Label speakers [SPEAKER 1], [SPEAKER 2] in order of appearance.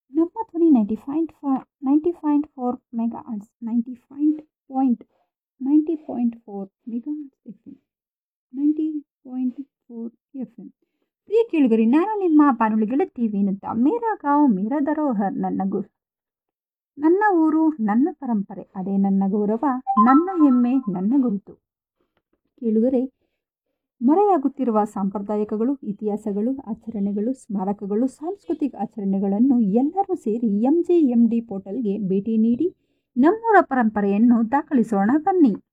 [SPEAKER 1] ನಮ್ಮ ಧ್ವನಿ ninety point four ninety point four megahertz ninety point point ninety point four megahertz F M ninety point four F M ಪ್ರಿಯ ಕೇಳುಗರಿ ನಾನು ನಿಮ್ಮ ಬಾನುಲಿ ಗೆಳತಿ ವಿನುತ ಮೇರಾ ಗಾಂವ್ ಮೇರಾ ಧರೋಹರ್ ನನ್ನ ಗು ನನ್ನ ಊರು ನನ್ನ ಪರಂಪರೆ ಅದೇ ನನ್ನ ಗೌರವ ನನ್ನ ಹೆಮ್ಮೆ ನನ್ನ ಗುರುತು ಕೇಳುಗರೆ ಮರೆಯಾಗುತ್ತಿರುವ ಸಾಂಪ್ರದಾಯಿಕಗಳು ಇತಿಹಾಸಗಳು ಆಚರಣೆಗಳು ಸ್ಮಾರಕಗಳು ಸಾಂಸ್ಕೃತಿಕ ಆಚರಣೆಗಳನ್ನು ಎಲ್ಲರೂ ಸೇರಿ ಎಂ ಜೆ ಎಂ ಡಿ ಪೋರ್ಟಲ್ಗೆ ಭೇಟಿ ನೀಡಿ ನಮ್ಮೂರ ಪರಂಪರೆಯನ್ನು ದಾಖಲಿಸೋಣ ಬನ್ನಿ